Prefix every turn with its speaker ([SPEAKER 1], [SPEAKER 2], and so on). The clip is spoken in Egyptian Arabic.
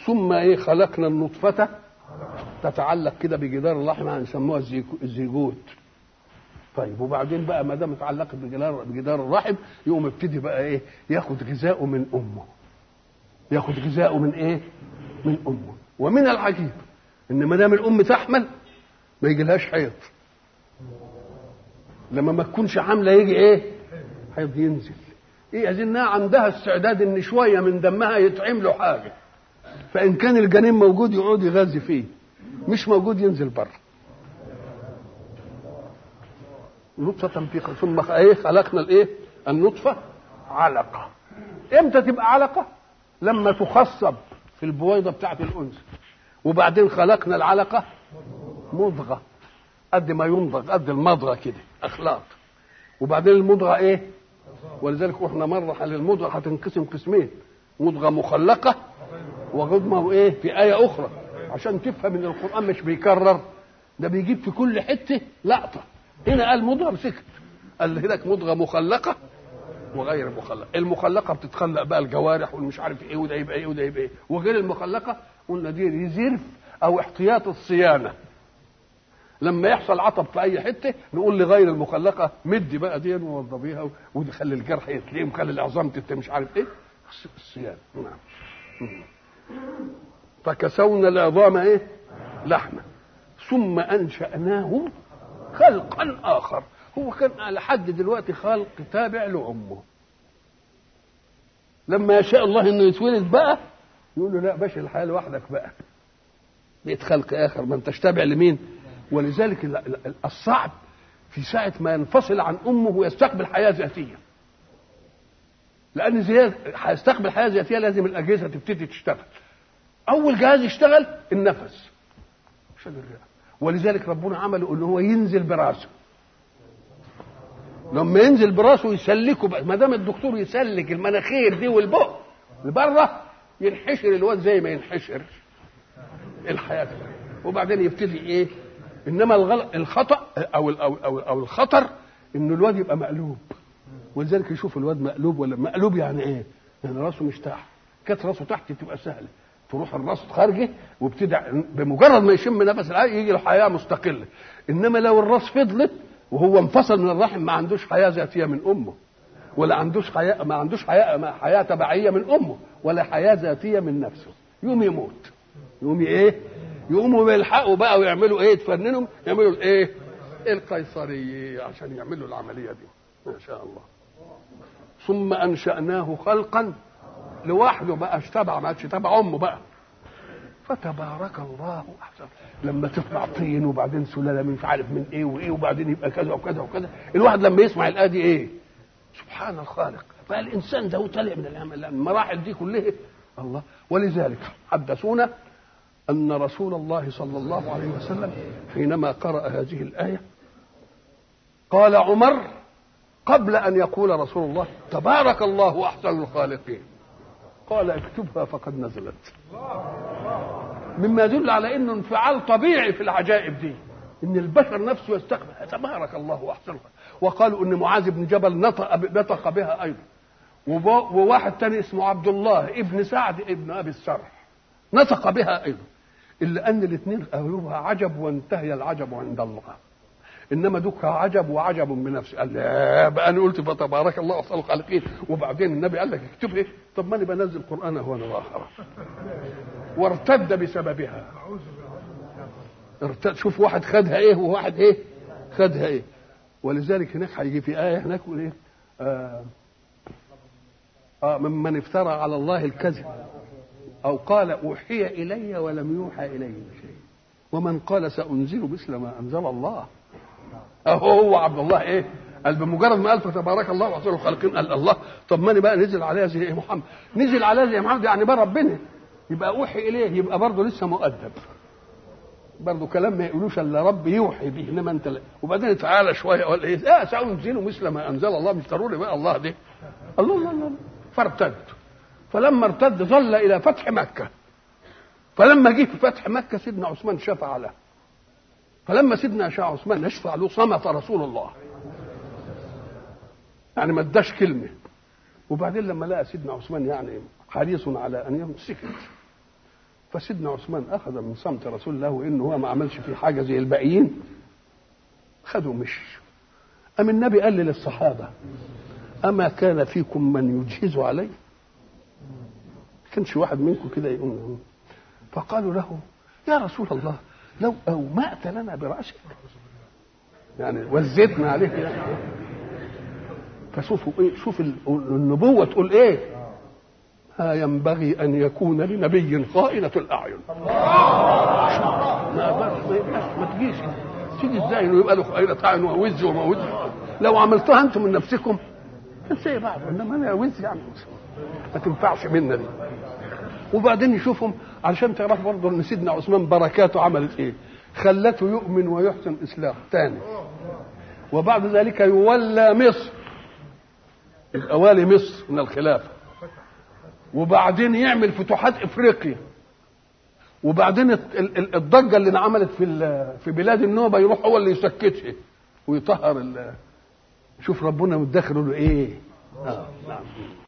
[SPEAKER 1] ثم ايه خلقنا النطفه تتعلق كده بجدار اللحم هنسموها الزيكو- الزيجوت طيب وبعدين بقى ما دام اتعلقت بجدار بجدار الرحم يقوم يبتدي بقى ايه ياخد غذاؤه من امه ياخد غذاؤه من ايه من امه ومن العجيب ان ما دام الام تحمل ما يجيلهاش حيض لما ما تكونش عامله يجي ايه حيض ينزل ايه اذنها عندها استعداد ان شويه من دمها يتعمل له حاجه فان كان الجنين موجود يقعد يغذي فيه مش موجود ينزل بره نطفة في خ- ثم خ- ايه خلقنا الايه النطفة علقة امتى تبقى علقة لما تخصب في البويضة بتاعت الأنثى وبعدين خلقنا العلقة مضغة قد ما يمضغ قد المضغة كده أخلاط وبعدين المضغة ايه ولذلك واحنا مرة على المضغة هتنقسم قسمين مضغة مخلقة وغضمة وايه في آية أخرى عشان تفهم ان القرآن مش بيكرر ده بيجيب في كل حتة لقطة هنا قال مضغة سكت قال هناك مضغة مخلقة وغير مخلقة المخلقة بتتخلق بقى الجوارح والمش عارف ايه وده يبقى ايه وده يبقى ايه وغير المخلقة قلنا دي ريزيرف او احتياط الصيانة لما يحصل عطب في اي حته نقول لغير المخلقه مدي بقى دي ووظفيها ودي خلي الجرح يتليم خلي العظام تت مش عارف ايه الصيانه نعم مم. فكسونا العظام ايه لحمه ثم انشاناه خلقا اخر هو كان على حد دلوقتي خلق تابع لامه لما يشاء الله انه يتولد بقى يقول له لا باشا الحياه لوحدك بقى بقيت خلق اخر ما انتش تابع لمين ولذلك ال- ال- الصعب في ساعة ما ينفصل عن أمه ويستقبل حياة ذاتية لأن زي هيستقبل حياة ذاتية لازم الأجهزة تبتدي تشتغل أول جهاز يشتغل النفس عشان الرئة ولذلك ربنا عمله إن هو ينزل براسه لما ينزل براسه يسلكه بقى ما دام الدكتور يسلك المناخير دي والبق لبره ينحشر الواد زي ما ينحشر الحياه وبعدين يبتدي ايه انما الغلط الخطا او ال- او او, أو الخطر ان الواد يبقى مقلوب ولذلك يشوف الواد مقلوب ولا مقلوب يعني ايه؟ يعني راسه مش تحت كانت راسه تحت تبقى سهله تروح الراس خارجه وابتدى بمجرد ما يشم نفس العين يجي له حياه مستقله انما لو الراس فضلت وهو انفصل من الرحم ما عندوش حياه ذاتيه من امه ولا عندوش حياه ما عندوش حياه ما حياه تبعيه من امه ولا حياه ذاتيه من نفسه يقوم يموت يقوم ايه يقوموا يلحقوا بقى ويعملوا ايه يتفننوا يعملوا الايه القيصريه عشان يعملوا العمليه دي ما شاء الله ثم انشاناه خلقا لوحده بقى تبع ما عادش تبع امه بقى فتبارك الله احسن لما تطلع طين وبعدين سلاله مش عارف من ايه وايه وبعدين يبقى كذا وكذا وكذا الواحد لما يسمع الايه دي ايه سبحان الخالق بقى الانسان ده طالع من العمل- المراحل دي كلها الله ولذلك حدثونا ان رسول الله صلى الله عليه وسلم حينما قرأ هذه الايه قال عمر قبل ان يقول رسول الله تبارك الله احسن الخالقين قال اكتبها فقد نزلت مما يدل على انه انفعال طبيعي في العجائب دي ان البشر نفسه يستقبل تبارك الله احسن الخالقين. وقالوا ان معاذ بن جبل نطق نطق بها ايضا وب- وواحد تاني اسمه عبد الله ابن سعد ابن ابي السرح نطق بها ايضا الا ان الاثنين قالوها عجب وانتهي العجب عند الله انما دوك عجب وعجب بنفسه قال لا بقى انا قلت فتبارك الله احسن الخالقين وبعدين النبي قال لك اكتب ايه طب ما انا بنزل قران هو انا واخر وارتد بسببها ارتد شوف واحد خدها ايه وواحد ايه خدها ايه ولذلك هناك هيجي في ايه هناك يقول ايه آه آه ممن افترى على الله الكذب او قال اوحي الي ولم يوحى الي شيء ومن قال سانزل مثل ما انزل الله اهو هو عبد الله ايه قال بمجرد ما قال فتبارك الله واحسن الخالقين قال الله طب ما انا بقى نزل عليها زي إيه محمد نزل عليها زي محمد يعني بقى ربنا يبقى اوحي اليه يبقى برضه لسه مؤدب برضه كلام ما يقولوش الا رب يوحي به انما انت لا. وبعدين تعالى شويه قال ايه اه سانزل مثل ما انزل الله مش ضروري بقى الله ده الله الله الله فارتد فلما ارتد ظل الى فتح مكه فلما جه في فتح مكه سيدنا عثمان شفع له فلما سيدنا شاء عثمان يشفع له صمت رسول الله يعني ما اداش كلمه وبعدين لما لقى سيدنا عثمان يعني حريص على ان يمسك فسيدنا عثمان اخذ من صمت رسول الله وانه هو ما عملش فيه حاجه زي الباقيين خدوا مش أم النبي قال للصحابة أما كان فيكم من يجهز علي كانش واحد منكم كده يقول فقالوا له يا رسول الله لو أومأت لنا برأسك يعني وزيتنا عليك يعني فشوفوا ايه شوف النبوة تقول ايه ها ينبغي ان يكون لنبي خائنة الاعين ما ما يبقاش ما تجيش تيجي ازاي انه يبقى له خائنة اعين ووز وموز لو عملتوها انتم من نفسكم زي بعض انما انا وز يعني ما تنفعش منا دي وبعدين يشوفهم علشان تعرف برضه ان سيدنا عثمان بركاته عملت ايه خلته يؤمن ويحسن الاسلام تاني وبعد ذلك يولى مصر يبقى والي مصر من الخلافه وبعدين يعمل فتوحات افريقيا وبعدين الضجه اللي انعملت في في بلاد النوبه يروح هو اللي يسكتها ويطهر شوف ربنا مدخر له ايه آه. نعم